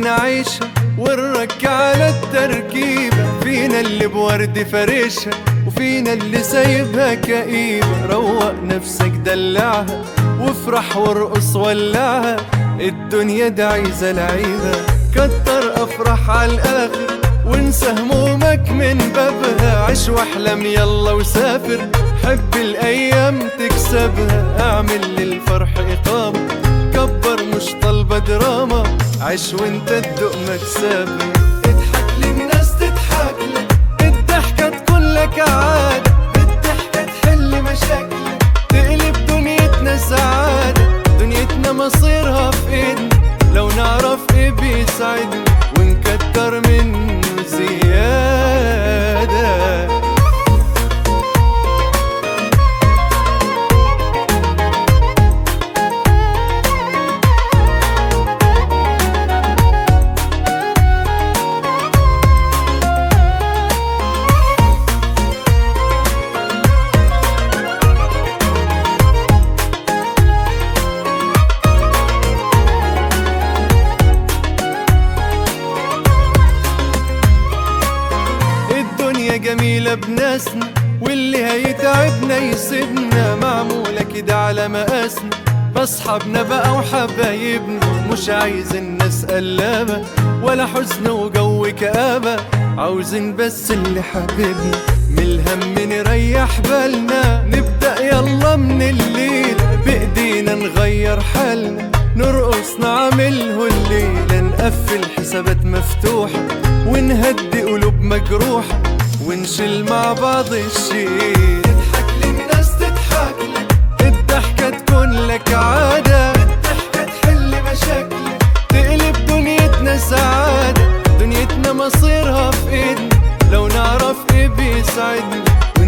نعيشها ونرك على التركيبة فينا اللي بورد فرشها وفينا اللي سايبها كئيبة روق نفسك دلعها وافرح وارقص ولعها الدنيا دي عايزة لعيبة كتر افرح على الاخر وانسى همومك من بابها عيش واحلم يلا وسافر حب الايام تكسبها اعمل للفرح اقامة كبر مش طالبة دراما عيش وانت تدوق مكسبها اضحك للناس تضحك لك الضحكة تكون لك عادة الضحكة تحل مشاكلك تقلب دنيتنا سعادة دنيتنا مصيرها في ايدنا لو نعرف ايه بيسعدنا ونكتر منه زيادة الدنيا جميلة بناسنا واللي هيتعبنا يسيبنا معمولة كده على مقاسنا بصحابنا بقى وحبايبنا مش عايز الناس قلابة ولا حزن وجو كآبة عاوزين بس اللي حبيبنا من الهم نريح بالنا نبدأ يلا من الليل بإيدينا نغير حالنا نرقص نعمله الليلة نقفل حسابات مفتوحة ونهدي قلوب مجروحة ونشيل مع بعض الشيء تضحك للناس تضحك لك الضحكة تكون لك عادة الضحكة تحل مشاكلك تقلب دنيتنا سعادة دنيتنا مصيرها في ايدنا لو نعرف ايه بيسعدنا